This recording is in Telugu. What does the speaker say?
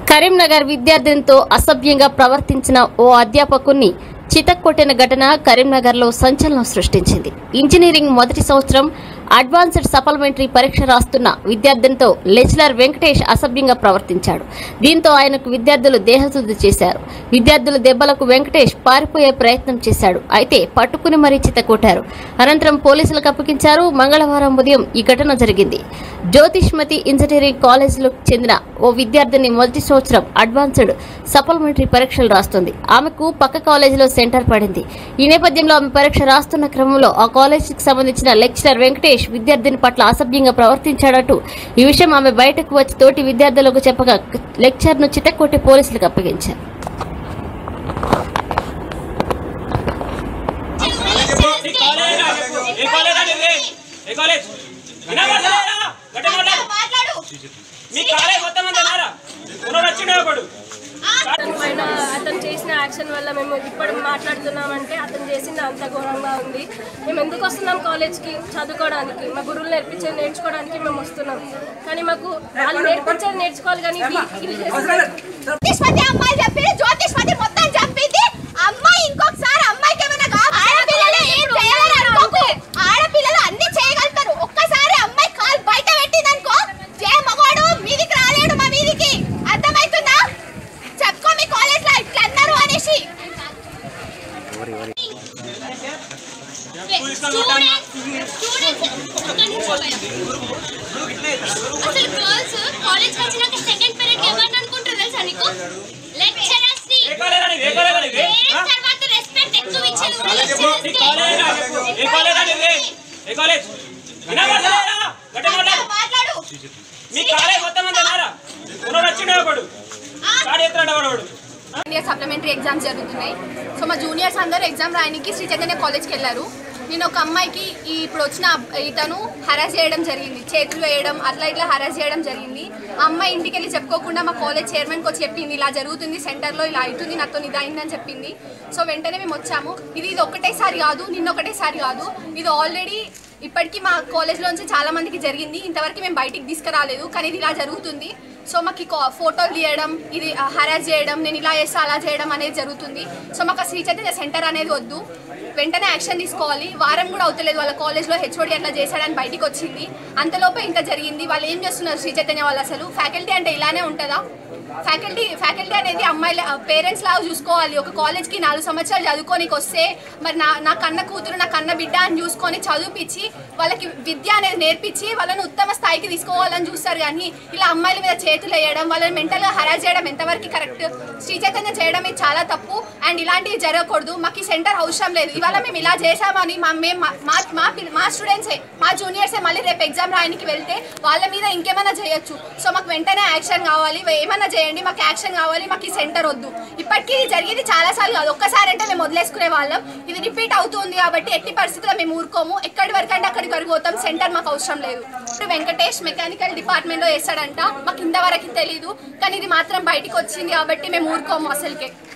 కరీంనగర్ విద్యార్థినితో అసభ్యంగా ప్రవర్తించిన ఓ అధ్యాపకుణ్ణి చితక్కొట్టిన ఘటన కరీంనగర్లో సంచలనం సృష్టించింది ఇంజనీరింగ్ మొదటి సంవత్సరం అడ్వాన్స్డ్ సప్లిమెంటరీ పరీక్ష రాస్తున్న విద్యార్థినితో లెక్చరర్ వెంకటేష్ అసభ్యంగా ప్రవర్తించాడు దీంతో ఆయనకు విద్యార్థులు దేహశుద్ధి చేశారు విద్యార్థుల దెబ్బలకు వెంకటేష్ పారిపోయే ప్రయత్నం చేశాడు అయితే పట్టుకుని మరీ చితకొట్టారు అనంతరం పోలీసులకు అప్పగించారు మంగళవారం ఉదయం ఈ ఘటన జరిగింది జ్యోతిష్మతి ఇంజనీరింగ్ కాలేజీలకు చెందిన ఓ విద్యార్థిని మొదటి సంవత్సరం అడ్వాన్స్డ్ సప్లిమెంటరీ పరీక్షలు రాస్తుంది ఆమెకు పక్క కాలేజీలో సెంటర్ పడింది ఈ నేపథ్యంలో ఆమె పరీక్ష రాస్తున్న క్రమంలో ఆ కాలేజీకి సంబంధించిన లెక్చరర్ వెంకటేష్ విద్యార్థిని పట్ల అసభ్యంగా ప్రవర్తించాడంటూ ఈ విషయం ఆమె బయటకు వచ్చి తోటి విద్యార్థులకు చెప్పగా లెక్చర్ను చితక్కొట్టి పోలీసులకు అప్పగించారు ఈ కాలేజ్ రా చెప్పు. ఏ కాలేజ్ అండి ఇది? ఏ కాలేజ్ వినపడతలేదా? గట్టిగా మాట్లాడు. మీ కాలేజ్ మొత్తం అంతా నారా ఉన్నోడు వచ్చిండే ఒకడు అతని పైన అతను చేసిన యాక్షన్ వల్ల మేము ఇప్పుడు మాట్లాడుతున్నామంటే అతను చేసింది అంత ఘోరంగా ఉంది మేము ఎందుకు వస్తున్నాం కాలేజ్కి చదువుకోవడానికి మా గురువులు నేర్పించేది నేర్చుకోవడానికి మేము వస్తున్నాం కానీ మాకు వాళ్ళు నేర్పించేది నేర్చుకోవాలి కానీ వీ- వీళ్ళు చేసిన జ్యోతిష్మతి అమ్మాయి చెప్పింది జ్యోతిష్మతి మొత్తం చెప్పింది అమ్మాయి ఇంకొకసారి అమ్మాయికి ఏమైనా కావాలి ఆడపిల్లలు ఏం చేయాలని అనుకోకు ఆడపిల్లలు అన్ని చేయగలుగుతారు ఒక్కసారి అమ్మాయి కాలు బయట పెట్టింది అనుకో జే మగవాడు మీదికి రాలేడు మా మీదికి అర్థమవుతుందా చెప్పుకో మీ కాలేజ్ లో ఇట్లా అన్నారు అనేసి అసలు గర్ల్స్ కాలేజ్ వచ్చినాక సెకండ్ పీరియడ్ ఏమని అనుకుంటారు తెలుసా నీకు లెక్చరర్స్ ని ఏ కాలేజ్ అండి ఏ కాలేజ్ అండి ఇది? ఏ ఆ? తర్వాత రెస్పెక్ట్ ఎక్కువ ఇచ్చేది కూడా ఈ లెక్చరర్స్ కాలేజ్ రా చెప్పు. ఏ కాలేజ్ అండి ఇది? ఏ కాలేజ్ వినపడతలేదా? గట్టిగా మాట్లాడు. మాట్లాడు మీ కాలేజ్ మొత్తం అంతా నారా ఉన్నోడు వచ్చిండే ఒకడు కాడు ఎత్తున్నాడు ఒకడు ఇండియా సప్లిమెంటరీ ఎగ్జామ్స్ జరుగుతున్నాయి సో మా జూనియర్స్ అందరూ ఎగ్జామ్ రాయడానికి శ్రీ చైతన్య కాలేజ్కి వెళ్ళారు నేను ఒక అమ్మాయికి ఈ ఇప్పుడు వచ్చిన అబ్- ఇతను హరాస్ చేయడం జరిగింది చేతులు వేయడం అట్లా ఇట్లా హరాస్ చేయడం జరిగింది ఆ అమ్మాయి ఇంటికి వెళ్ళి చెప్పుకోకుండా మా కాలేజ్ చైర్మన్కి వచ్చి చెప్పింది ఇలా జరుగుతుంది సెంటర్లో ఇలా అవుతుంది నాతో ఇది అయిందని చెప్పింది సో వెంటనే మేము వచ్చాము ఇది ఇది ఒకటేసారి కాదు నిన్న ఒకటేసారి కాదు ఇది ఆల్రెడీ ఇప్పటికీ మా కాలేజ్లోంచి చాలా మందికి జరిగింది ఇంతవరకు మేము బయటికి తీసుకురాలేదు కానీ ఇది ఇలా జరుగుతుంది సో మాకు ఈ కా- ఫోటోలు తీయడం ఇది హరాస్ చేయడం నేను ఇలా చేస్తా అలా చేయడం అనేది జరుగుతుంది సో మాకు ఆ శ్రీ చైతన్య సెంటర్ అనేది వద్దు వెంటనే యాక్షన్ తీసుకోవాలి వారం కూడా అవుతలేదు వాళ్ళ కాలేజ్లో హెచ్ఓడి అట్లా చేశాడని బయటికి వచ్చింది అంతలోపే ఇంత జరిగింది వాళ్ళు ఏం చేస్తున్నారు శ్రీ చైతన్య వాళ్ళు అసలు ఫ్యాకల్టీ అంటే ఇలానే ఉంటుందా ఫ్యాకల్టీ ఫ్యాకల్టీ అనేది అమ్మాయిల పేరెంట్స్ లాగా చూసుకోవాలి ఒక కాలేజ్కి నాలుగు సంవత్సరాలు చదువుకోనికి వస్తే మరి నా నా కన్న కూతురు నా కన్న బిడ్డ అని చూసుకొని చదివిపించి వాళ్ళకి విద్య అనేది నేర్పించి వాళ్ళని ఉత్తమ స్థాయికి తీసుకోవాలని చూస్తారు కానీ ఇలా అమ్మాయిల మీద చేతులు వేయడం వాళ్ళని మెంటల్గా హరాస్ చేయడం ఎంతవరకు కరెక్ట్ శ్రీ చైతన్య చేయడం ఇది చాలా తప్పు అండ్ ఇలాంటివి జరగకూడదు మాకు ఈ సెంటర్ అవసరం లేదు ఇవాళ మేము ఇలా చేసామని మా మేము మా- మా మా పిల్ల- మా స్టూడెంట్సే మా జూనియర్సే మళ్ళీ రేపు ఎగ్జామ్ రాయడానికి వెళ్తే వాళ్ళ మీద ఇంకేమైనా చేయొచ్చు సో మాకు వెంటనే యాక్షన్ కావాలి ఏమైనా చేయండి మాకు యాక్షన్ కావాలి మాకు ఈ సెంటర్ వద్దు ఇప్పటికీ ఇది జరిగేది చాలా సార్లు కాదు ఒక్కసారి అంటే మేము వదిలేసుకునే వాళ్ళం ఇది రిపీట్ అవుతుంది కాబట్టి ఎట్టి పరిస్థితుల్లో మేము ఊరుకోము ఎక్కడి వరకు అంటే అక్కడికి వరకు పోతాం సెంటర్ మాకు అవసరం లేదు ఇప్పుడు వెంకటేష్ మెకానికల్ డిపార్ట్మెంట్లో చేస్తాడంట మాకు ఇంతవరకు తెలీదు కానీ ఇది మాత్రం బయటికి వచ్చింది కాబట్టి మేము ఊరుకోము అసలుకే